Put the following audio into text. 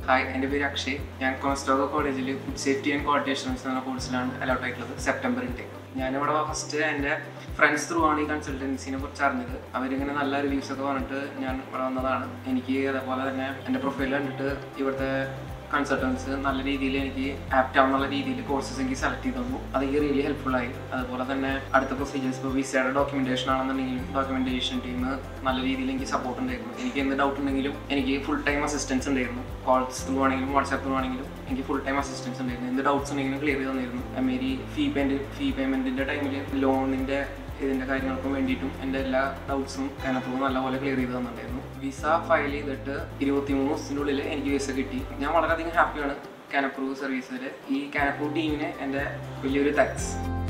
hi എൻ്റെ പേര് അക്ഷയ് ഞാൻ കൊണസ്റ്റോഗോ കോളേജിൽ food safety and quality assurance എന്ന കോഴ്സിലാണ് അലോട്ട് ആയിട്ടുള്ളത് സെപ്റ്റംബർ ഇൻടേക്ക് ഞാനിവിടെ ഫസ്റ്റ് എൻ്റെ ഫ്രണ്ട്സ് ത്രൂ ആണ് ഈ കൺസൾട്ടൻസിനെ കുറിച്ച് അറിഞ്ഞത് അവരിങ്ങനെ നല്ല റിവ്യൂസ് ഒക്കെ പറഞ്ഞിട്ട് ഞാൻ ഇവിടെ വന്നതാണ് എനിക്ക് അതേപോലെ തന്നെ എൻ്റെ പ്രൊഫൈൽ കണ്ടിട്ട് ഇവിടുത്തെ കൺസൾട്ടൻസ് നല്ല രീതിയിൽ എനിക്ക് ആപ്റ്റ് ആവുന്നുള്ള രീതിയിൽ കോഴ്സസ് എനിക്ക് സെലക്ട് ചെയ്ത് തന്നു അത് എനിക്ക് റിയലി ഹെൽപ്ഫുൾ ആയി അതുപോലെ തന്നെ അടുത്ത പ്രൊസീജിയേഴ്സ് ഇപ്പോൾ വിസയുടെ ഡോക്യുമെന്റേഷൻ ആണെന്നുണ്ടെങ്കിലും ഡോക്യുമെന്റേഷൻ ടീം നല്ല രീതിയിൽ എനിക്ക് സപ്പോർട്ട് ഉണ്ടായിരുന്നു എനിക്ക് എന്ത് ഡൗട്ട് ഉണ്ടെങ്കിലും എനിക്ക് ഫുൾ ടൈം അസിസ്റ്റൻസ് ഉണ്ടായിരുന്നു കോൾസ് ത്രൂ ആണെങ്കിലും വാട്സാപ്പ് ത്രൂ ആണെങ്കിലും എനിക്ക് ഫുൾ ടൈം അസിസ്റ്റൻസ് ഉണ്ടായിരുന്നു എന്ത് ഡൗട്ട്സ് ഉണ്ടെങ്കിലും ക്ലിയർ ചെയ്ത് തന്നിരുന്നു മേരി ഫീ പേയ്മെന്റ് ഫീ പേയ്മെന്റിന്റെ ടൈമിൽ ലോണിന്റെ ഇതിന്റെ കാര്യങ്ങൾക്കും വേണ്ടിയിട്ടും എൻ്റെ എല്ലാ ഡൗട്ട്സും അതിനകത്ത് നല്ലപോലെ ക്ലിയർ ചെയ്ത് തന്നിട്ടുണ്ടായിരുന്നു വിസ ഫയൽ ചെയ്തിട്ട് ഇരുപത്തിമൂന്ന് ദിവസത്തിനുള്ളിൽ എനിക്ക് വിസ കിട്ടി ഞാൻ വളരെയധികം ഹാപ്പിയാണ് കാനപ്രൂവ് സർവീസിൽ ഈ കാനപ്രൂവ് ടീമിന് എൻ്റെ വലിയൊരു താങ്ക്സ്